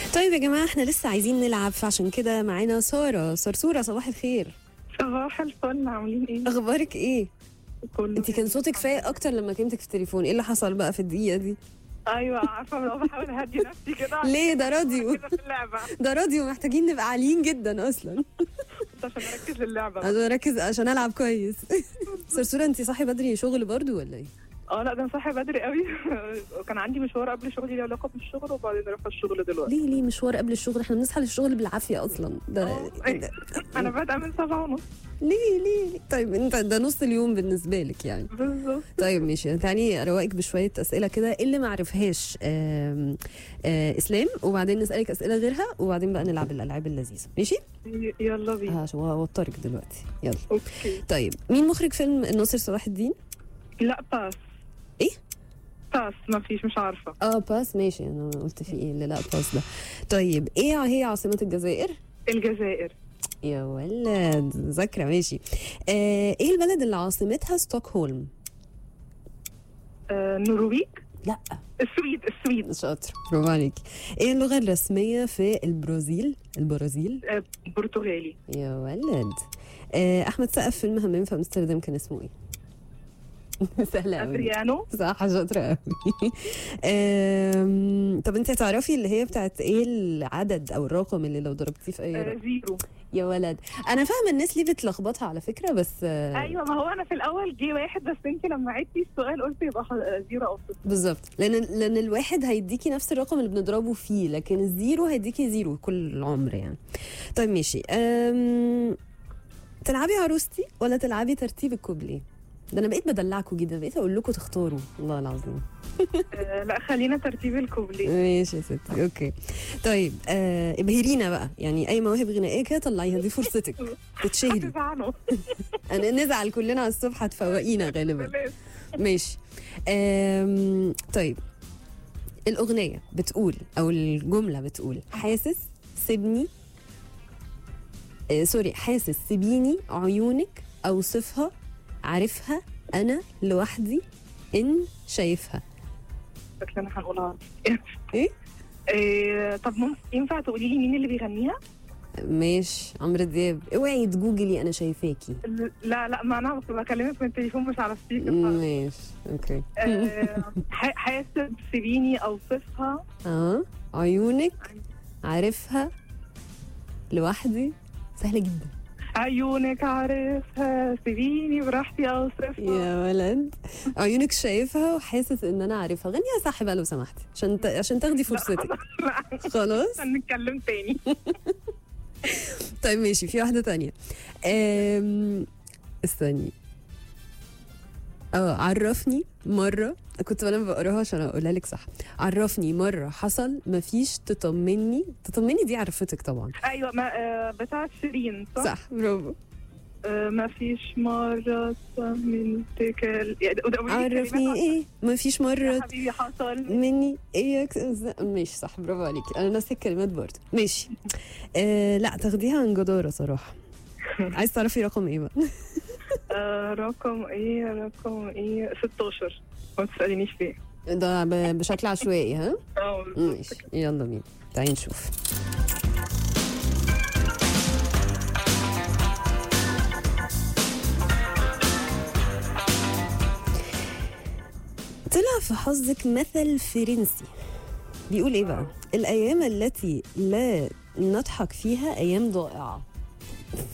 طيب يا جماعه احنا لسه عايزين نلعب فعشان كده معانا ساره صرصوره صباح الخير صباح الفل عاملين ايه؟ اخبارك ايه كله انت كان صوتك فايق اكتر لما كلمتك في التليفون ايه اللي حصل بقى في الدقيقه دي ايوه عارفه لو بحاول اهدي نفسي كده ليه ده راديو كده في اللعبه ده راديو محتاجين نبقى عاليين جدا اصلا بس عشان اركز للعبه انا اركز عشان العب كويس صرصوره انت صاحي بدري شغل برضو ولا ايه اه لا ده انا صاحي بدري قوي وكان عندي مشوار قبل شغلي له علاقه بالشغل وبعدين رحت الشغل دلوقتي ليه ليه مشوار قبل الشغل احنا بنصحى للشغل بالعافيه اصلا ده آه، أي. انا بادئه من سبعة ونص ليه ليه ليه؟ طيب انت ده نص اليوم بالنسبه لك يعني بالظبط طيب ماشي تعالي اروقك بشويه اسئله كده اللي ما عرفهاش آم، آه اسلام وبعدين نسالك اسئله غيرها وبعدين بقى نلعب الالعاب اللذيذه ماشي ي- يلا بينا عشان هوترك دلوقتي يلا اوكي طيب مين مخرج فيلم الناصر صلاح الدين لا باس ايه باس ما فيش مش عارفه اه باس ماشي انا قلت في ايه اللي لا باس ده طيب ايه هي عاصمه الجزائر الجزائر يا ولد ذاكره ماشي آه ايه البلد اللي عاصمتها ستوكهولم آه نرويج لا السويد السويد شاطر برافو عليك ايه اللغه الرسميه في البرازيل البرازيل آه برتغالي يا ولد آه احمد سقف فيلم همام في امستردام كان اسمه ايه سهله قوي ادريانو صح شاطره قوي آم، طب انت تعرفي اللي هي بتاعت ايه العدد او الرقم اللي لو ضربتيه في اي آه رقم زيرو يا ولد انا فاهمه الناس ليه بتلخبطها على فكره بس آه، ايوه ما هو انا في الاول جه واحد بس انت لما عدتي السؤال قلت يبقى ح- زيرو او صفر بالظبط لان لان الواحد هيديكي نفس الرقم اللي بنضربه فيه لكن الزيرو هيديكي زيرو كل العمر يعني طيب ماشي أم... تلعبي عروستي ولا تلعبي ترتيب الكوبليه ده انا بقيت بدلعكوا جدا بقيت اقول لكم تختاروا والله العظيم آه لا خلينا ترتيب الكوبليه ماشي يا ستي اوكي طيب آه ابهرينا بقى يعني اي مواهب غنائيه كده طلعيها دي فرصتك تتشهري هتزعلوا انا نزعل كلنا على الصبح هتفوقينا غالبا بلاش. ماشي أم... طيب الأغنية بتقول أو الجملة بتقول حاسس سيبني آه سوري حاسس سيبيني عيونك أوصفها عارفها أنا لوحدي إن شايفها شكلنا هنقولها إيه؟ إيه طب ممكن ينفع تقولي لي مين اللي بيغنيها؟ ماشي عمرو دياب اوعي تجوجلي أنا شايفاكي لا لا ما انا كنت بكلمك من التليفون مش على سبيكر ماشي أوكي آه، ح- حاسب سيبيني اوصفها اه عيونك عارفها لوحدي سهلة جدا عيونك عارفها سيبيني براحتي اوصفها يا ولد عيونك شايفها وحاسس ان انا عارفها غنيها صح بقى لو سمحتي عشان ت... عشان تاخدي فرصتك لا خلاص هنتكلم تاني طيب ماشي في واحده تانية أم... استني اه عرفني مره كنت انا بقراها عشان اقولها لك صح عرفني مره حصل مفيش تطمني تطمني دي عرفتك طبعا ايوه ما آه، بتاعت شيرين صح؟ صح برافو آه، ما فيش مرة طمنتك ال- يعني ده- قولي لي عرفني كلمات ايه مفيش يا مره حبيبي حصل مني اياك ماشي صح برافو عليك انا ناسي الكلمات برضه ماشي آه لا تاخديها عن جدارة صراحة عايز تعرفي رقم ايه بقى آه، رقم ايه رقم ايه 16 ما تسألينيش ليه ده ب- بشكل عشوائي ها اه ماشي يلا بينا تعالي نشوف طلع في حظك مثل فرنسي بيقول ايه بقى الايام التي لا نضحك فيها ايام ضائعه